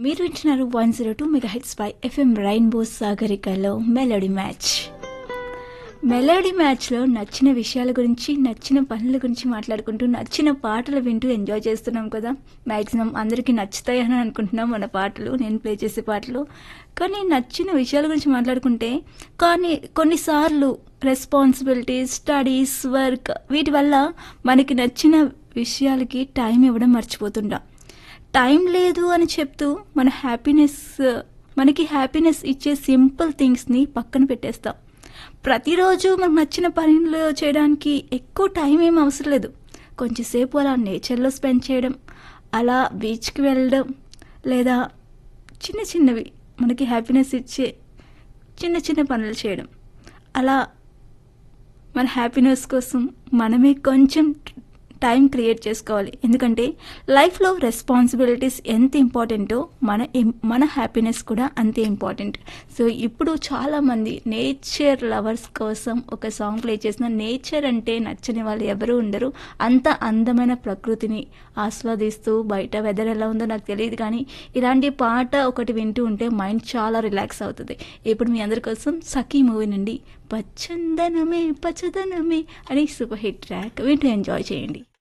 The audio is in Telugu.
మీరు వింటున్నారు one zero two mega heads by FM rainbow సాగరికలో మెలోడీ మ్యాచ్ మెలోడీ మ్యాచ్లో నచ్చిన విషయాల గురించి నచ్చిన పనుల గురించి మాట్లాడుకుంటూ నచ్చిన పాటలు వింటూ ఎంజాయ్ చేస్తున్నాం కదా మ్యాక్సిమం అందరికీ నచ్చుతాయని అనుకుంటున్నాం మన పాటలు నేను ప్లే చేసే పాటలు కానీ నచ్చిన విషయాల గురించి మాట్లాడుకుంటే కానీ కొన్నిసార్లు రెస్పాన్సిబిలిటీస్ స్టడీస్ వర్క్ వీటి వల్ల మనకి నచ్చిన విషయాలకి టైం ఇవ్వడం మర్చిపోతుంటాం టైం లేదు అని చెప్తూ మన హ్యాపీనెస్ మనకి హ్యాపీనెస్ ఇచ్చే సింపుల్ థింగ్స్ని పక్కన పెట్టేస్తాం ప్రతిరోజు మనకు నచ్చిన పనులు చేయడానికి ఎక్కువ టైం ఏం అవసరం లేదు కొంచెంసేపు అలా నేచర్లో స్పెండ్ చేయడం అలా బీచ్కి వెళ్ళడం లేదా చిన్న చిన్నవి మనకి హ్యాపీనెస్ ఇచ్చే చిన్న చిన్న పనులు చేయడం అలా మన హ్యాపీనెస్ కోసం మనమే కొంచెం టైం క్రియేట్ చేసుకోవాలి ఎందుకంటే లైఫ్లో రెస్పాన్సిబిలిటీస్ ఎంత ఇంపార్టెంటో మన ఎం- మన హ్యాపీనెస్ కూడా అంతే ఇంపార్టెంట్ సో ఇప్పుడు చాలామంది నేచర్ లవర్స్ కోసం ఒక సాంగ్ ప్లే చేసిన నేచర్ అంటే నచ్చని వాళ్ళు ఎవరు ఉండరు అంత అందమైన ప్రకృతిని ఆస్వాదిస్తూ బయట వెదర్ ఎలా ఉందో నాకు తెలియదు కానీ ఇలాంటి పాట ఒకటి వింటూ ఉంటే మైండ్ చాలా రిలాక్స్ అవుతుంది ఇప్పుడు మీ అందరి కోసం సఖీ మూవీ నుండి పచ్చందనమే పచ్చదనమే అని సూపర్ హిట్ ట్రాక్ వింటూ ఎంజాయ్ చేయండి